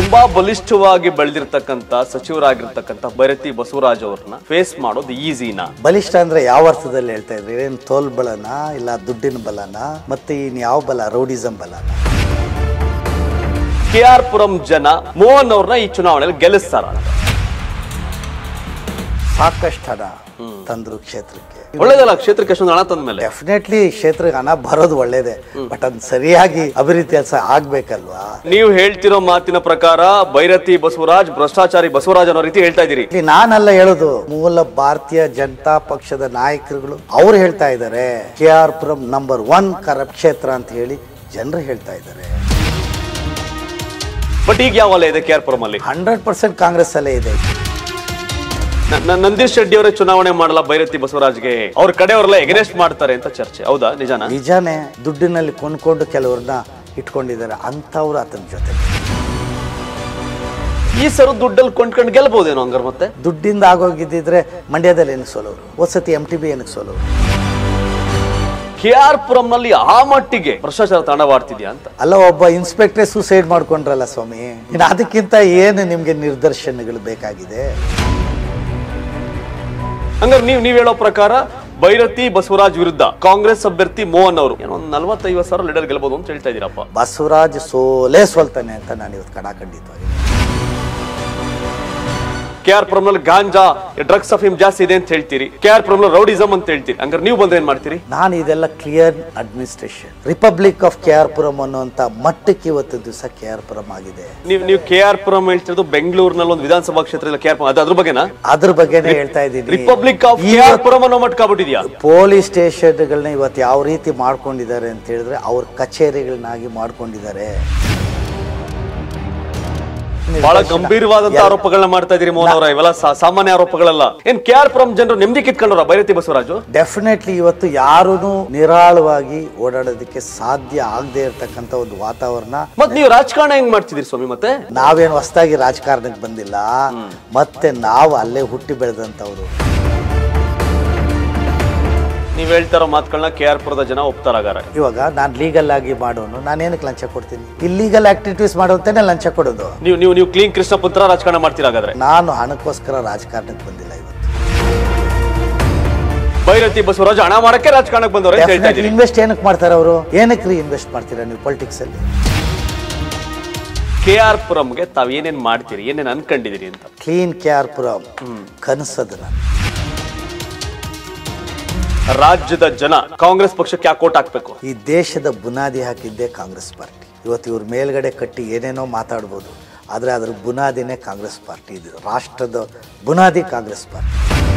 ತುಂಬಾ ಬಲಿಷ್ಠವಾಗಿ ಬೆಳೆದಿರ್ತಕ್ಕಂಥ ಸಚಿವರಾಗಿರ್ತಕ್ಕಂಥ ಭೈರತಿ ಬಸವರಾಜ್ ಅವ್ರನ್ನ ಫೇಸ್ ಮಾಡೋದು ಈಸಿನಾ ಬಲಿಷ್ಠ ಅಂದ್ರೆ ಯಾವ ಅರ್ಥದಲ್ಲಿ ಹೇಳ್ತಾ ಇದ್ರಿ ಏನ್ ತೋಲ್ ಬಲನ ಇಲ್ಲ ದುಡ್ಡಿನ ಬಲನ ಮತ್ತೆ ಇನ್ ಯಾವ ಬಲ ರೌಡಿಸಂ ಬಲನ ಕೆ ಆರ್ ಪುರಂ ಜನ ಮೋಹನ್ ಅವ್ರನ್ನ ಈ ಚುನಾವಣೆಯಲ್ಲಿ ಗೆಲ್ಲಿಸ್ತಾರ ಸಾಕಷ್ಟು ಹಣ ತಂದ್ರು ಕ್ಷೇತ್ರಕ್ಕೆ ಒಳ್ಳೇದಲ್ಲ ಕ್ಷೇತ್ರಕ್ಕೆ ಎಷ್ಟೊಂದು ಹಣ ತಂದ ಮೇಲೆ ಡೆಫಿನೆಟ್ಲಿ ಕ್ಷೇತ್ರಕ್ಕೆ ಹಣ ಬರೋದು ಒಳ್ಳೇದೇ ಬಟ್ ಅದ್ ಸರಿಯಾಗಿ ಅಭಿವೃದ್ಧಿ ಕೆಲಸ ಆಗ್ಬೇಕಲ್ವಾ ನೀವು ಹೇಳ್ತಿರೋ ಮಾತಿನ ಪ್ರಕಾರ ಭೈರತಿ ಬಸವರಾಜ್ ಭ್ರಷ್ಟಾಚಾರಿ ಬಸವರಾಜ್ ಅನ್ನೋ ರೀತಿ ಹೇಳ್ತಾ ಇದ್ದೀರಿ ಇಲ್ಲಿ ನಾನಲ್ಲ ಹೇಳುದು ಮೂಲ ಭಾರತೀಯ ಜನತಾ ಪಕ್ಷದ ನಾಯಕರುಗಳು ಅವ್ರು ಹೇಳ್ತಾ ಇದ್ದಾರೆ K R Puram number one corrupt ಕ್ಷೇತ್ರ ಅಂತ ಹೇಳಿ ಜನರು ಹೇಳ್ತಾ ಇದ್ದಾರೆ ಬಟ್ ಈಗ ಯಾವ ವಲಯ ಇದೆ ಕೆ ಆರ್ ಪುರಂ ಅಲ್ಲಿ ಹಂಡ್ರೆಡ್ ಪರ್ಸೆಂಟ್ ಕಾಂಗ್ರೆಸ್ ಅಲ್ಲೇ ಇದೆ ನ- ನ- ನಂದೀಶ್ ರೆಡ್ಡಿ ಅವರೇ ಚುನಾವಣೆ ಮಾಡಲ್ಲ ಭೈರತಿ ಬಸವರಾಜ್ಗೆ ಅವ್ರ ಕಡೆಯವರೆಲ್ಲ ಎಗನೆಸ್ಟ್ ಮಾಡ್ತಾರೆ ಅಂತ ಚರ್ಚೆ ಹೌದಾ ನಿಜಾನ ನಿಜಾನೇ ದುಡ್ಡಿನಲ್ಲಿ ಕೊಂಡ್ಕೊಂಡು ಕೆಲವ್ರನ್ನ ಇಟ್ಕೊಂಡಿದ್ದಾರೆ ಅಂಥವ್ರು ಆತನ ಜೊತೆ ಈ ಸರು ದುಡ್ಡಲ್ಲಿ ಕೊಂಡ್ಕೊಂಡು ಗೆಲ್ಬಹುದೇನೋ ಹಂಗಾರೆ ಮತ್ತೆ ದುಡ್ಡಿಂದ ಆಗೋಗಿದ್ದಿದ್ರೆ ಮಂಡ್ಯದಲ್ಲಿ ಏನಕ್ಕೆ ಸೋಲೋರು ಹೋದ್ಸತಿ ಎಂ ಟಿ ಬಿ ಏನಕ್ಕೆ ಸೋಲೋರು ಕೆ ಆರ್ ಪುರಂ ನಲ್ಲಿ ಆ ಮಟ್ಟಿಗೆ ಭ್ರಷ್ಟಾಚಾರ ತಾಂಡವಾಡ್ತಿದ್ಯಾ ಅಂತ ಅಲ್ಲ ಒಬ್ಬ ಇನ್ಸ್ಪೆಕ್ಟ್ರೇ ಸೂಸೈಡ್ ಮಾಡ್ಕೊಂಡ್ರಲ್ಲ ಸ್ವಾಮಿ ಇನ್ನು ಅದಕ್ಕಿಂತ ಏನು ನಿಮ್ಗೆ ನಿರ್ದರ್ಶನಗಳು ಬೇಕಾಗಿದೆ ಹಂಗಾರೆ ನೀವು ನೀವ್ ಹೇಳೋ ಪ್ರಕಾರ ಭೈರತಿ ಬಸವರಾಜ್ ವಿರುದ್ಧ ಕಾಂಗ್ರೆಸ್ ಅಭ್ಯರ್ಥಿ ಮೋಹನ್ ಅವರು ಏನೋ ಒಂದು ನಲವತ್ತೈವತ್ತು ಸಾವಿರ ಲೀಡರ್ ಗೆಲ್ಬಹುದು ಅಂತ ಹೇಳ್ತಾ ಇದೀರಪ್ಪ ಬಸವರಾಜ್ ಸೋಲೇ ಸೋಲ್ತಾನೆ ಅಂತ ನಾನು ಇವತ್ತು ಕಡಾಖಂಡಿತವಾಗಿ ಕೆ ಆರ್ ಪುರಂ ನಲ್ಲಿ ಗಾಂಜಾ ಡ್ರಗ್ಸ್ ಅಫೀಮ್ ಜಾಸ್ತಿ ಇದೆ ಅಂತ ಹೇಳ್ತೀರಿ ಕೆ ಆರ್ ಪುರಂ ರೌಡಿಸಮ್ ಅಂತ ಹೇಳ್ತೀರಿ ಹಂಗಾರೆ ನೀವು ಬಂದ್ರೆ ಏನ್ ಮಾಡ್ತೀರಿ ನಾನು ಇದೆಲ್ಲ clear administration republic of K R Puram ಅನ್ನುವಂಥ ಮಟ್ಟಕ್ಕೆ ಇವತ್ತು ದಿವಸ ಕೆ ಆರ್ ಪುರಂ ಆಗಿದೆ ನೀವು ನೀವು ಕೆ ಆರ್ ಪುರಂ ಹೇಳ್ತಿರೋದು ಬೆಂಗಳೂರಿನಲ್ಲಿ ಒಂದು ವಿಧಾನಸಭಾ ಕ್ಷೇತ್ರ ಕೆ ಆರ್ ಪುರಂ ಅದು ಅದ್ರ ಬಗ್ಗೆನಾ ಅದ್ರ ಬಗ್ಗೆನೇ ಹೇಳ್ತಾ ಇದ್ದೀನಿ republic of K R Puram ಅನ್ನೋ ಮಟ್ಟ ಆಗ್ಬಿಟ್ಟಿದ್ಯಾ ಪೊಲೀಸ್ ಸ್ಟೇಷನ್ಗಳನ್ನ ಇವತ್ತು ಯಾವ ರೀತಿ ಮಾಡ್ಕೊಂಡಿದ್ದಾರೆ ಅಂತ ಹೇಳಿದ್ರೆ ಅವ್ರ ಕಚೇರಿಗಳನ್ನಾಗಿ ಮಾಡ್ಕೊಂಡಿದ್ದಾರೆ ಬಹಳ ಗಂಭೀರವಾದಂತ ಆರೋಪಗಳನ್ನ ಮಾಡ್ತಾ ಇದೀರಿ ಮೋಹನ್ ಅವರ ಇವೆಲ್ಲ ಸಾ- ಸಾಮಾನ್ಯ ಆರೋಪಗಳಲ್ಲ ಏನ್ ಕೆ ಆರ್ ಪುರಂ ಜನರು ನೆಮ್ಮದಿ ಕಿತ್ಕೊಂಡ್ರ ಭೈರತಿ ಬಸವರಾಜು ಡೆಫಿನೆಟ್ಲಿ ಇವತ್ತು ಯಾರೂ ನಿರಾಳವಾಗಿ ಓಡಾಡೋದಕ್ಕೆ ಸಾಧ್ಯ ಆಗದೆ ಇರತಕ್ಕಂಥ ಒಂದು ವಾತಾವರಣ ಮತ್ ನೀವು ರಾಜಕಾರಣ ಹೆಂಗ್ ಮಾಡ್ತಿದ್ದೀರಿ ಸ್ವಾಮಿ ಮತ್ತೆ ನಾವೇನು ಹೊಸದಾಗಿ ರಾಜಕಾರಣಕ್ಕೆ ಬಂದಿಲ್ಲ ಮತ್ತೆ ನಾವು ಅಲ್ಲೇ ಹುಟ್ಟಿ ಬೆಳೆದಂಥವ್ರು ನೀವ್ ಹೇಳ್ತಾ ಇರೋ ಮಾತುಗಳನ್ನ ಕೆ ಆರ್ ಪುರದ ಜನ ಒಪ್ತಾರಾಗಾರೆ ಇವಾಗ ನಾನು ಲೀಗಲ್ ಆಗಿ ಮಾಡೋನು ನಾನೇನಕ್ಕೆ ಲಂಚ ಕೊಡ್ತೀನಿ ಇಲ್ಲೀಗಲ್ ಆಕ್ಟಿವಿಟೀಸ್ ಮಾಡೋಂತಾನೆ ಲಂಚ ಕೊಡೋದು ನೀವು ನೀವು ನೀವು ಕ್ಲೀನ್ ಕೃಷ್ಣ ಪುತ್ರ ರಾಜಕಾರಣ ಮಾಡ್ತೀರಾ ಹಾಗಾದ್ರೆ ನಾನು ಹಣಕ್ಕೋಸ್ಕರ ರಾಜಕಾರಣಕ್ಕೆ ಬಂದಿಲ್ಲ ಇವತ್ತು ಭೈರತಿ ಬಸವರಾಜ್ ಹಣ ಮಾಡಕ್ಕೆ ರಾಜಕಾರಣಕ್ಕೆ ಬಂದವ್ರೆ ಅಂತ ಹೇಳ್ತಾ ಇದೀರಿ ಇನ್ವೆಸ್ಟ್ ಏನಕ್ಕೆ ಮಾಡ್ತಾರೆ ಅವರು ಏನಕ್ಕೆ ರೀ ಇನ್ವೆಸ್ಟ್ ಮಾಡ್ತೀರಾ ನೀವು ಪೊಲಿಟಿಕ್ಸ್ ಅಲ್ಲಿ ಕೆ ಆರ್ ಪುರಂಗೆ ತಾವ್ ಏನೇನ್ ಮಾಡ್ತೀರಿ ಏನೇನ್ ಅನ್ಕೊಂಡಿದೀರಿ ಅಂತ ಕ್ಲೀನ್ ಕೆ ಆರ್ ಪುರಂ ಕನಸದು ನಾನು ರಾಜ್ಯದ ಜನ ಕಾಂಗ್ರೆಸ್ ಪಕ್ಷಕ್ಕೆ ಯಾಕೆ ಕೋಟ್ ಹಾಕ್ಬೇಕು ಈ ದೇಶದ ಬುನಾದಿ ಹಾಕಿದ್ದೇ ಕಾಂಗ್ರೆಸ್ ಪಾರ್ಟಿ ಇವತ್ತು ಇವ್ರ ಮೇಲ್ಗಡೆ ಕಟ್ಟಿ ಏನೇನೋ ಮಾತಾಡ್ಬೋದು ಆದರೆ ಅದ್ರ ಬುನಾದಿನೇ ಕಾಂಗ್ರೆಸ್ ಪಾರ್ಟಿ ಇದು ರಾಷ್ಟ್ರದ ಬುನಾದಿ Congress party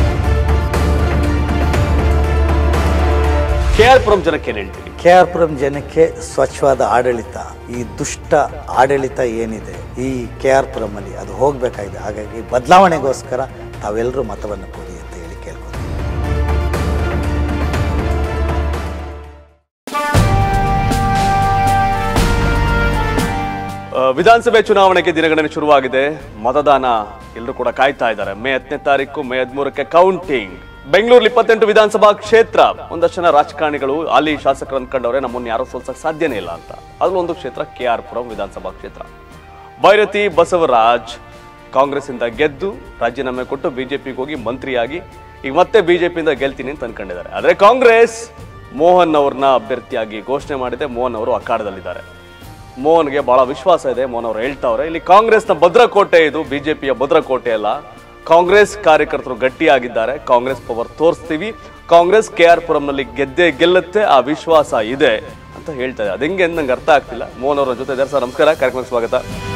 K R Puram ಜನಕ್ಕೆ ಏನ್ ಹೇಳ್ತೀರಿ ಕೆ ಆರ್ ಪುರಂ ಜನಕ್ಕೆ ಸ್ವಚ್ಛವಾದ ಆಡಳಿತ ಈ ದುಷ್ಟ ಆಡಳಿತ ಏನಿದೆ ಈ ಕೆ ಆರ್ ಪುರಂ ಅಲ್ಲಿ ಅದು ಹೋಗಬೇಕಾಗಿದೆ ಹಾಗಾಗಿ ಬದಲಾವಣೆಗೋಸ್ಕರ ತಾವೆಲ್ಲರೂ ಮತವನ್ನು ಕೊಡಿ ಅಂತ ಹೇಳಿ ಕೇಳ್ಕೊತೀನಿ ಆ, ವಿಧಾನಸಭೆ ಚುನಾವಣೆಗೆ ದಿನಗಣನೆ ಶುರುವಾಗಿದೆ ಮತದಾನ ಎಲ್ಲರೂ ಕೂಡ ಕಾಯ್ತಾ ಇದ್ದಾರೆ ಮೇ ಹತ್ತನೇ ತಾರೀಕು ಮೇ ಹದಿಮೂರಕ್ಕೆ ಕೌಂಟಿಂಗ್ ಬೆಂಗಳೂರಲ್ಲಿ ಇಪ್ಪತ್ತೆಂಟು ವಿಧಾನಸಭಾ ಕ್ಷೇತ್ರ ಒಂದಷ್ಟು ಜನ ರಾಜಕಾರಣಿಗಳು ಅಲ್ಲಿ ಶಾಸಕರು ಅನ್ಕೊಂಡವ್ರೆ ನಮ್ಮನ್ನು ಯಾರು ಸೋಲ್ಸಕ್ ಸಾಧ್ಯನೇ ಇಲ್ಲ ಅಂತ ಅದ್ರಲ್ಲಿ ಒಂದು ಕ್ಷೇತ್ರ ಕೆ ಆರ್ ಪುರಂ ವಿಧಾನಸಭಾ ಕ್ಷೇತ್ರ ಭೈರತಿ ಬಸವರಾಜ್ ಕಾಂಗ್ರೆಸ್ ಇಂದ ಗೆದ್ದು ರಾಜೀನಾಮೆ ಕೊಟ್ಟು ಬಿಜೆಪಿಗೆ ಹೋಗಿ ಮಂತ್ರಿಯಾಗಿ ಈಗ ಮತ್ತೆ ಬಿಜೆಪಿಯಿಂದ ಗೆಲ್ತೀನಿ ಅಂತ ಅನ್ಕೊಂಡಿದ್ದಾರೆ ಆದ್ರೆ ಕಾಂಗ್ರೆಸ್ ಮೋಹನ್ ಅವ್ರನ್ನ ಅಭ್ಯರ್ಥಿಯಾಗಿ ಘೋಷಣೆ ಮಾಡಿದೆ ಮೋಹನ್ ಅವರು ಅಖಾಡದಲ್ಲಿದ್ದಾರೆ ಮೋಹನ್ಗೆ ಬಹಳ ವಿಶ್ವಾಸ ಇದೆ ಮೋಹನ್ ಅವರು ಹೇಳ್ತಾವ್ರೆ ಇಲ್ಲಿ ಕಾಂಗ್ರೆಸ್ನ ಭದ್ರಕೋಟೆ ಇದು ಬಿಜೆಪಿಯ ಭದ್ರಕೋಟೆ ಅಲ್ಲ ಕಾಂಗ್ರೆಸ್ ಕಾರ್ಯಕರ್ತರು ಗಟ್ಟಿಯಾಗಿದ್ದಾರೆ ಕಾಂಗ್ರೆಸ್ ಪವರ್ ತೋರಿಸ್ತೀವಿ ಕಾಂಗ್ರೆಸ್ ಕೆ ಆರ್ ಪುರಂನಲ್ಲಿ ಗೆದ್ದೆ ಗೆಲ್ಲುತ್ತೆ ಆ ವಿಶ್ವಾಸ ಇದೆ ಅಂತ ಹೇಳ್ತಾ ಇದೆ ಅದು ಹೆಂಗೆ ಅಂತ ನಂಗೆ ಅರ್ಥ ಆಗ್ತಿಲ್ಲ ಮೋಹನ್ ಅವರ ಜೊತೆ ಇದ್ದಾರೆ ಸರ್ ನಮಸ್ಕಾರ ಕಾರ್ಯಕ್ರಮಕ್ಕೆ ಸ್ವಾಗತ